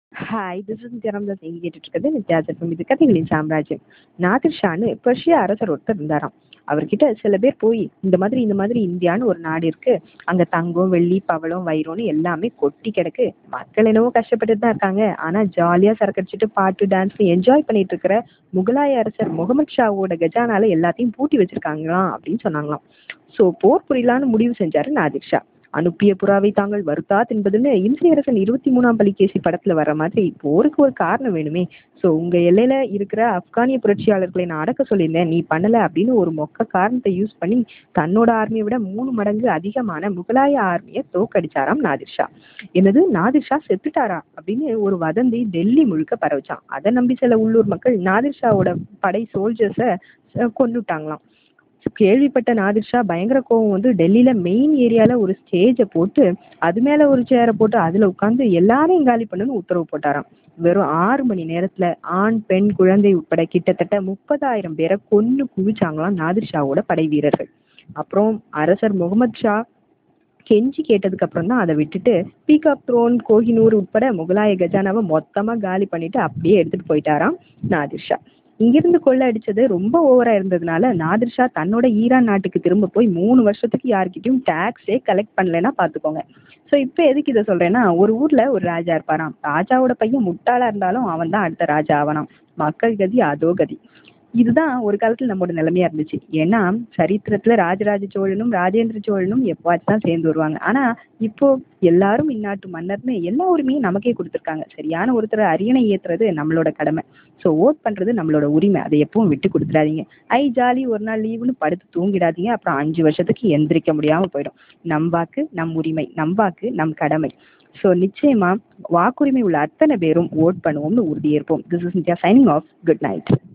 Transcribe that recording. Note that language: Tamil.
ஹாய் திஸ் இஸ் நித்யானந்தா நீங்க கேட்டுட்டு இருக்கிறது நித்யாசர்பம் இது கதைகளின் சாம்ராஜ்யம் நாதிர் ஷான்னு பெர்ஷிய அரசர் ஒருத்தர் இருந்தாராம் அவர்கிட்ட சில பேர் போய் இந்த மாதிரி இந்த மாதிரி இந்தியான்னு ஒரு நாடு இருக்கு அங்க தங்கம் வெள்ளி பவளம் வைரம்னு எல்லாமே கொட்டி கிடக்கு மக்கள் என்னவோ கஷ்டப்பட்டுட்டு தான் இருக்காங்க ஆனா ஜாலியா சரக்கடிச்சிட்டு பாட்டு டான்ஸ் என்ஜாய் பண்ணிட்டு இருக்கிற முகலாய அரசர் முகமது ஷாவோட கஜானால எல்லாத்தையும் பூட்டி வச்சிருக்காங்களாம் அப்படின்னு சொன்னாங்களாம் சோ போர் புரியலான்னு முடிவு செஞ்சாரு நாதிர் ஷா அனுப்பிய புறாவை தாங்கள் வருத்தா தின்பதுன்னு இம்சையரசன் இருபத்தி மூணாம் பலிகேசி படத்துல வர்ற மாதிரி போருக்கு ஒரு காரணம் வேணுமே சோ உங்க எல்லையில இருக்கிற ஆப்கானிய புரட்சியாளர்களை நான் அடக்க சொல்லியிருந்தேன் நீ பண்ணல அப்படின்னு ஒரு மொக்க காரணத்தை யூஸ் பண்ணி தன்னோட ஆர்மியை விட மூணு மடங்கு அதிகமான முகலாய ஆர்மியை தோக்கடிச்சாராம் நாதிர் ஷா என்னது நாதிர் ஷா செத்துட்டாரா அப்படின்னு ஒரு வதந்தி டெல்லி முழுக்க பரவச்சான் அதை நம்பி சில உள்ளூர் மக்கள் நாதிர் ஷாவோட படை சோல்ஜர்ஸை கொண்டுட்டாங்களாம் கேள்விப்பட்ட நாதிர் ஷா பயங்கர கோவம் வந்து டெல்லியில மெயின் ஏரியால ஒரு ஸ்டேஜை போட்டு அது மேல ஒரு சேரை போட்டு அதுல உட்காந்து எல்லாரையும் காலி பண்ணுன்னு உத்தரவு போட்டாராம் வெறும் ஆறு மணி நேரத்துல ஆண் பெண் குழந்தை உட்பட கிட்டத்தட்ட முப்பதாயிரம் பேரை கொன்னு குவிச்சாங்களாம் நாதிர் ஷாவோட படை வீரர்கள் அப்புறம் அரசர் முகமது ஷா கெஞ்சி கேட்டதுக்கு அப்புறம் தான் அதை விட்டுட்டு பீகாக் த்ரோன் கோஹினூர் உட்பட முகலாய கஜானாவை மொத்தமா காலி பண்ணிட்டு அப்படியே எடுத்துட்டு போயிட்டாராம் நாதிர் ஷா இங்கிருந்து கொள்ள அடிச்சது ரொம்ப ஓவரா இருந்ததுனால நாதிர் ஷா தன்னோட ஈரான் நாட்டுக்கு திரும்ப போய் மூணு வருஷத்துக்கு யார்கிட்டயும் டாக்ஸே கலெக்ட் பண்ணலைன்னா பாத்துக்கோங்க ஸோ இப்போ எதுக்கு இதை சொல்றேன்னா ஒரு ஊர்ல ஒரு ராஜா இருப்பாராம் ராஜாவோட பையன் முட்டாளா இருந்தாலும் அவன் தான் அடுத்த ராஜா ஆவனாம் மக்கள் கதி அதோ கதி இதுதான் ஒரு காலத்துல நம்மளோட நிலைமையா இருந்துச்சு ஏன்னா சரித்திரத்துல ராஜராஜ சோழனும் ராஜேந்திர சோழனும் எப்பவாச்சும் தான் சேர்ந்து வருவாங்க ஆனா இப்போ எல்லாரும் இந்நாட்டு மன்னர்னு எல்லா உரிமையும் நமக்கே கொடுத்துருக்காங்க சரியான ஒருத்தர் அரியணை ஏத்துறது நம்மளோட கடமை ஸோ ஓட் பண்றது நம்மளோட உரிமை அதை எப்பவும் விட்டு கொடுத்துடாதீங்க ஐ ஜாலி ஒரு நாள் லீவுன்னு படுத்து தூங்கிடாதீங்க அப்புறம் அஞ்சு வருஷத்துக்கு எந்திரிக்க முடியாம போயிடும் நம் வாக்கு நம் உரிமை நம் வாக்கு நம் கடமை ஸோ நிச்சயமா வாக்குரிமை உள்ள அத்தனை பேரும் ஓட் பண்ணுவோம்னு உறுதியேற்போம் this is India signing off good night